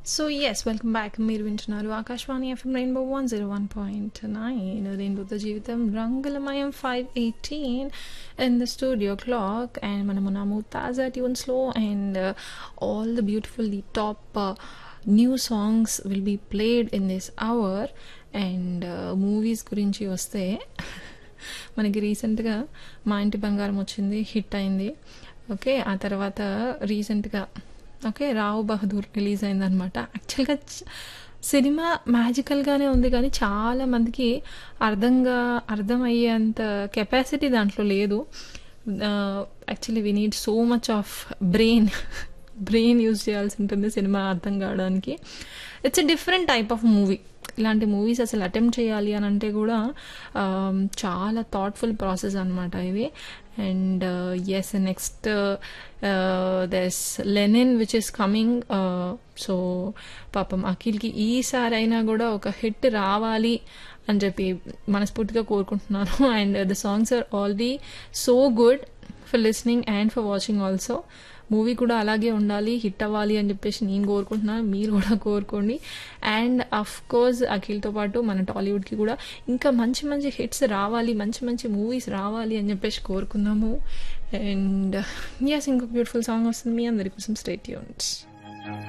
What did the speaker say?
so yes welcome back మీరు వింటున్నారు Akashvani FM rainbow one zero one point nine రెయిన్బోతో జీవితం రంగులమయం five eighteen in the studio clock and మనము ఉన్నాము తాజా ట్యూన్స్లో and all the beautiful the top new songs will be played in this hour and movies గురించి వస్తే మనకి రీసెంట్గా మా ఇంటి బంగారం వచ్చింది హిట్ అయింది ఓకే ఆ తర్వాత రీసెంట్గా ఓకే రావు బహదూర్ రిలీజ్ అయిందనమాట యాక్చువల్గా సినిమా మ్యాజికల్గానే ఉంది కానీ చాలా మందికి అర్థంగా అర్థమయ్యేంత కెపాసిటీ దాంట్లో లేదు actually we need so much of brain brain use చేయాల్సి ఉంటుంది సినిమా అర్థం కావడానికి it's a different type of movie ఇలాంటి మూవీస్ అసలు అటెంప్ట్ చేయాలి అని అంటే కూడా చాలా థాట్ఫుల్ ప్రాసెస్ అనమాట ఇది and yes next this Lenin which is coming so పాపం అఖిల్కి ఈసారి అయినా కూడా ఒక హిట్ రావాలి అని చెప్పి మనస్ఫూర్తిగా కోరుకుంటున్నాను and the songs are already so good for listening and for watching also movie కూడా అలాగే ఉండాలి హిట్ అవ్వాలి అని చెప్పేసి నేను కోరుకుంటున్నాను మీరు కూడా కోరుకోండి అండ్ అఫ్ కోర్స్ అఖిల్తో పాటు మన టాలీవుడ్కి కూడా ఇంకా మంచి మంచి హిట్స్ రావాలి మంచి మంచి మూవీస్ రావాలి అని చెప్పేసి కోరుకుందాము అండ్ ఎస్ ఇంకొక బ్యూటిఫుల్ సాంగ్ వస్తుంది మీ అందరి కోసం స్టేట్ యూనిట్స్